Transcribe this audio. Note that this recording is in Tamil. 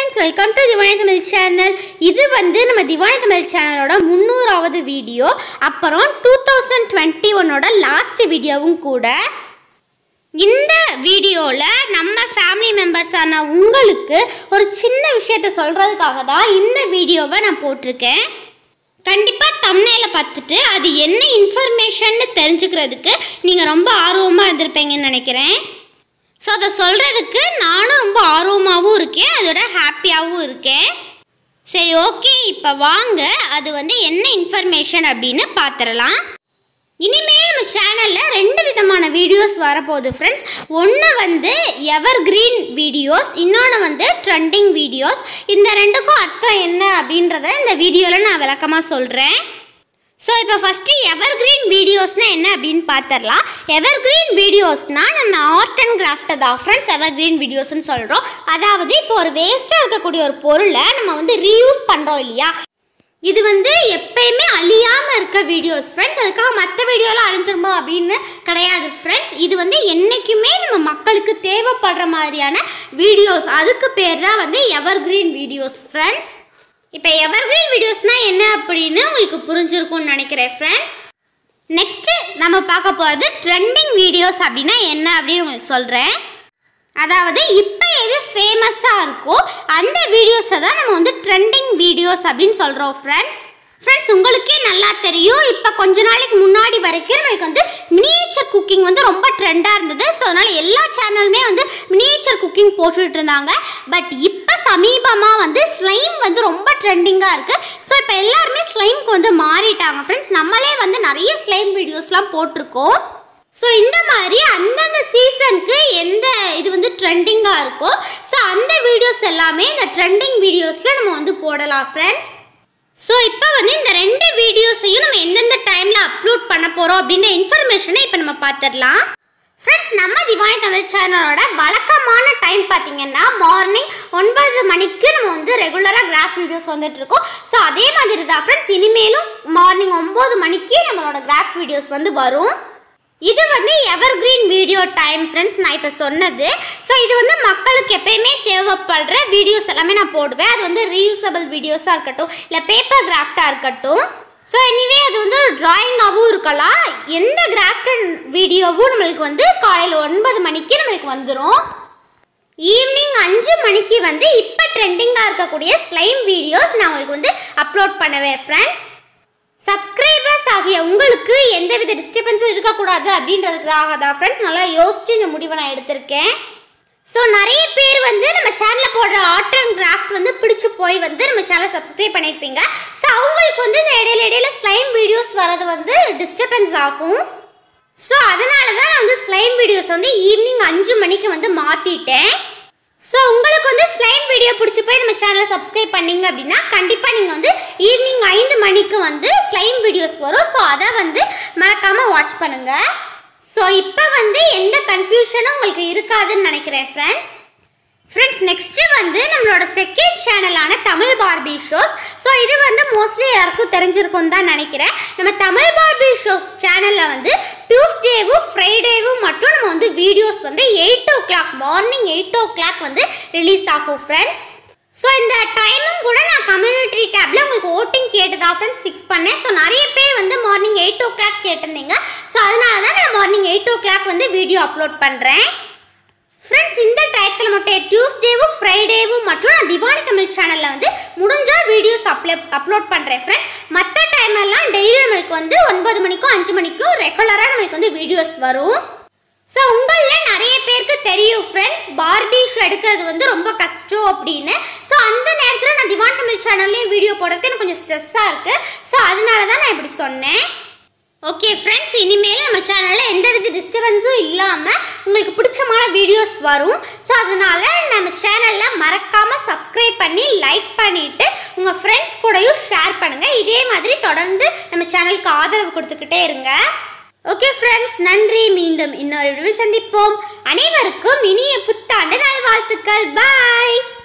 friends welcome to Dhivani Tamil channel இது வந்து நம்ம திவானி தமிழ் சேனலோட முந்நூறாவது வீடியோ அப்புறம் டூ தௌசண்ட் டுவெண்ட்டி ஒன்னோட லாஸ்ட் வீடியோவும் கூட இந்த வீடியோவில் நம்ம ஃபேமிலி மெம்பர்ஸான உங்களுக்கு ஒரு சின்ன விஷயத்த சொல்கிறதுக்காக தான் இந்த வீடியோவை நான் போட்டிருக்கேன் கண்டிப்பாக தம்னையில பார்த்துட்டு அது என்ன இன்ஃபர்மேஷன்னு தெரிஞ்சுக்கிறதுக்கு நீங்கள் ரொம்ப ஆர்வமாக இருந்திருப்பீங்கன்னு நினைக்கிறேன் ஸோ அதை சொல்கிறதுக்கு நானும் ரொம்ப ஆர்வமாகவும் இருக்கேன் அதோட ஹாப்பியாகவும் இருக்கேன் சரி ஓகே இப்போ வாங்க அது வந்து என்ன இன்ஃபர்மேஷன் அப்படின்னு பார்த்துடலாம் இனிமேல் நம்ம சேனலில் ரெண்டு விதமான வீடியோஸ் வரப்போகுது ஃப்ரெண்ட்ஸ் ஒன்று வந்து எவர் கிரீன் வீடியோஸ் இன்னொன்று வந்து ட்ரெண்டிங் வீடியோஸ் இந்த ரெண்டுக்கும் அர்த்தம் என்ன அப்படின்றத இந்த வீடியோவில் நான் விளக்கமாக சொல்கிறேன் ஸோ இப்போ ஃபஸ்ட்டு எவர் கிரீன் வீடியோஸ்னால் என்ன அப்படின்னு பார்த்துடலாம் எவர் கிரீன் வீடியோஸ்னால் நம்ம ஆர்ட் அண்ட் கிராஃப்ட் தான் ஃப்ரெண்ட்ஸ் எவர் கிரீன் வீடியோஸ்னு சொல்கிறோம் அதாவது இப்போ ஒரு வேஸ்ட்டாக இருக்கக்கூடிய ஒரு பொருளை நம்ம வந்து ரீயூஸ் பண்ணுறோம் இல்லையா இது வந்து எப்பயுமே அழியாமல் இருக்க வீடியோஸ் ஃப்ரெண்ட்ஸ் அதுக்காக மற்ற வீடியோலாம் அழிஞ்சிருமோ அப்படின்னு கிடையாது ஃப்ரெண்ட்ஸ் இது வந்து என்றைக்குமே நம்ம மக்களுக்கு தேவைப்படுற மாதிரியான வீடியோஸ் அதுக்கு பேர் தான் வந்து எவர் கிரீன் வீடியோஸ் ஃப்ரெண்ட்ஸ் இப்போ எவர் கிரீன் வீடியோஸ்னால் என்ன அப்படின்னு உங்களுக்கு புரிஞ்சிருக்கும்னு நினைக்கிறேன் ஃப்ரெண்ட்ஸ் நெக்ஸ்ட்டு நம்ம பார்க்க போகிறது ட்ரெண்டிங் வீடியோஸ் அப்படின்னா என்ன அப்படின்னு உங்களுக்கு சொல்கிறேன் அதாவது இப்போ எது ஃபேமஸாக இருக்கோ அந்த வீடியோஸை தான் நம்ம வந்து ட்ரெண்டிங் வீடியோஸ் அப்படின்னு சொல்கிறோம் ஃப்ரெண்ட்ஸ் ஃப்ரெண்ட்ஸ் உங்களுக்கே நல்லா தெரியும் இப்போ கொஞ்ச நாளைக்கு முன்னாடி வரைக்கும் நம்மளுக்கு வந்து மினியேச்சர் குக்கிங் வந்து ரொம்ப ட்ரெண்டாக இருந்தது ஸோ அதனால் எல்லா சேனலுமே வந்து மினியேச்சர் குக்கிங் போட்டுட்டு இருந்தாங்க பட் இப்போ சமீபமாக வந்து ஸ்லைம் வந்து ரொம்ப ட்ரெண்டிங்காக இருக்குது ஸோ இப்போ எல்லாருமே ஸ்லைம்க்கு வந்து மாறிட்டாங்க ஃப்ரெண்ட்ஸ் நம்மளே வந்து நிறைய ஸ்லைம் வீடியோஸ்லாம் போட்டிருக்கோம் ஸோ இந்த மாதிரி அந்தந்த சீசனுக்கு எந்த இது வந்து ட்ரெண்டிங்காக இருக்கோ ஸோ அந்த வீடியோஸ் எல்லாமே இந்த ட்ரெண்டிங் வீடியோஸில் நம்ம வந்து போடலாம் ஃப்ரெண்ட்ஸ் ஸோ இப்போ வந்து இந்த ரெண்டு வீடியோஸையும் நம்ம எந்தெந்த டைமில் அப்லோட் பண்ண போகிறோம் அப்படின்ற இன்ஃபர்மேஷனை இப்போ நம்ம பார்த்துடலாம் ஃப்ரெண்ட்ஸ் நம்ம திவானி தமிழ் சேனலோட வழக்கமான டைம் பார்த்தீங்கன்னா மார்னிங் ஒன்பது மணிக்கு நம்ம வந்து ரெகுலராக கிராஃப் வீடியோஸ் வந்துட்டு இருக்கோம் ஸோ அதே மாதிரி தான் ஃப்ரெண்ட்ஸ் இனிமேலும் மார்னிங் ஒம்பது மணிக்கு நம்மளோட கிராஃப் வீடியோஸ் வந்து வரும் இது வந்து evergreen video time friends நான் இப்போ சொன்னது ஸோ இது வந்து மக்களுக்கு எப்பயுமே தேவைப்படுற வீடியோஸ் எல்லாமே நான் போடுவேன் அது வந்து ரீயூசபிள் வீடியோஸாக இருக்கட்டும் இல்லை பேப்பர் கிராஃப்டாக இருக்கட்டும் ஸோ எனிவே அது வந்து ஒரு ட்ராயிங்காகவும் இருக்கலாம் எந்த கிராஃப்ட் வீடியோவும் நம்மளுக்கு வந்து காலையில் ஒன்பது மணிக்கு நம்மளுக்கு வந்துடும் ஈவினிங் அஞ்சு மணிக்கு வந்து இப்போ ட்ரெண்டிங்காக இருக்கக்கூடிய ஸ்லைம் வீடியோஸ் நான் உங்களுக்கு வந்து அப்லோட் பண்ணுவேன் ஃப்ரெண்ட்ஸ் சப்ஸ்கிரைபர்ஸ் ஆகிய உங்களுக்கு எந்தவித டிஸ்டர்பன்ஸும் இருக்கக்கூடாது அப்படின்றதுக்காக தான் ஃப்ரெண்ட்ஸ் நல்லா யோசிச்சு இந்த முடிவை நான் எடுத்திருக்கேன் ஸோ நிறைய பேர் வந்து நம்ம சேனலில் போடுற ஆர்ட் அண்ட் கிராஃப்ட் வந்து பிடிச்சி போய் வந்து நம்ம சேனலை சப்ஸ்கிரைப் பண்ணியிருப்பீங்க ஸோ அவங்களுக்கு வந்து இந்த இடையில இடையில ஸ்லைம் வீடியோஸ் வர்றது வந்து டிஸ்டர்பன்ஸ் ஆகும் ஸோ அதனால தான் நான் வந்து ஸ்லைம் வீடியோஸ் வந்து ஈவினிங் அஞ்சு மணிக்கு வந்து மாற்றிட்டேன் ஸோ உங்களுக்கு வந்து ஸ்லைம் வீடியோ பிடிச்சி போய் நம்ம சேனலை சப்ஸ்கிரைப் பண்ணீங்க அப்படின்னா கண்டிப்பாக நீங்கள் வந்து ஈவினிங் ஐந்து மணிக்கு வந்து ஸ்லைம் வீடியோஸ் வரும் ஸோ அதை வந்து மறக்காமல் வாட்ச் பண்ணுங்கள் ஸோ இப்போ வந்து எந்த கன்ஃபியூஷனும் உங்களுக்கு இருக்காதுன்னு நினைக்கிறேன் ஃப்ரெண்ட்ஸ் ஃப்ரெண்ட்ஸ் நெக்ஸ்ட்டு வந்து நம்மளோட செகண்ட் சேனலான தமிழ் பார்பி ஷோஸ் ஸோ இது வந்து மோஸ்ட்லி எல்லாருக்கும் தெரிஞ்சிருக்கும் தான் நினைக்கிறேன் நம்ம தமிழ் பார்பி ஷோஸ் சேனலில் வந்து டியூஸ்டேவும் ஃப்ரைடேவும் மட்டும் நம்ம வந்து வீடியோஸ் வந்து eight o'clock morning eight o'clock வந்து ரிலீஸ் ஆகும் ஃப்ரெண்ட்ஸ் ஸோ இந்த டைமும் கூட நான் கம்யூனிட்டி டேப்பில் உங்களுக்கு ஓட்டிங் கேட்டு தான் ஃப்ரெண்ட்ஸ் ஃபிக்ஸ் பண்ணேன் ஸோ நிறைய பேர் வந்து மார்னிங் எயிட் ஓ கிளாக் கேட்டிருந்தீங்க ஸோ அதனால தான் நான் மார்னிங் எயிட் ஓ கிளாக் வந்து வீடியோ அப்லோட் பண்ணுறேன் ஃப்ரெண்ட்ஸ் இந்த டயத்தில் மட்டும் டியூஸ்டேவும் ஃப்ரைடேவும் மட்டும் நான் திவானி தமிழ் சேனலில் வந்து முடிஞ்சால் வீடியோஸ் அப்ளை அப்லோட் பண்ணுறேன் ஃப்ரெண்ட்ஸ் மற்ற டைமெல்லாம் டெய்லி நம்மளுக்கு வந்து ஒன்பது மணிக்கும் அஞ்சு மணிக்கும் ரெகுலராக நம்மளுக்கு வந்து வீடியோஸ் வரும் ஸோ உங்களில் நிறைய பேருக்கு தெரியும் ஃப்ரெண்ட்ஸ் பார்பி ஷோ எடுக்கிறது வந்து ரொம்ப கஷ்டம் அப்படின்னு ஸோ அந்த நேரத்தில் நான் திவான் தமிழ் சேனல்லையும் வீடியோ போடுறது எனக்கு கொஞ்சம் ஸ்ட்ரெஸ்ஸாக இருக்குது ஸோ அதனால தான் நான் இப்படி சொன்னேன் ஓகே ஃப்ரெண்ட்ஸ் இனிமேல் நம்ம சேனலில் எந்த வித டிஸ்டர்பன்ஸும் இல்லாமல் உங்களுக்கு பிடிச்சமான வீடியோஸ் வரும் ஸோ அதனால நம்ம சேனலில் மறக்காமல் சப்ஸ்கிரைப் பண்ணி லைக் பண்ணிவிட்டு உங்கள் ஃப்ரெண்ட்ஸ் கூடயும் ஷேர் பண்ணுங்கள் இதே மாதிரி தொடர்ந்து நம்ம சேனலுக்கு ஆதரவு கொடுத்துக்கிட்டே இருங்க ஓகே ஃப்ரெண்ட்ஸ் நன்றி மீண்டும் இன்னொரு வீடியோவில் சந்திப்போம் அனைவருக்கும் இனிய புத்தாண்டு நல்வாழ்த்துக்கள் பாய்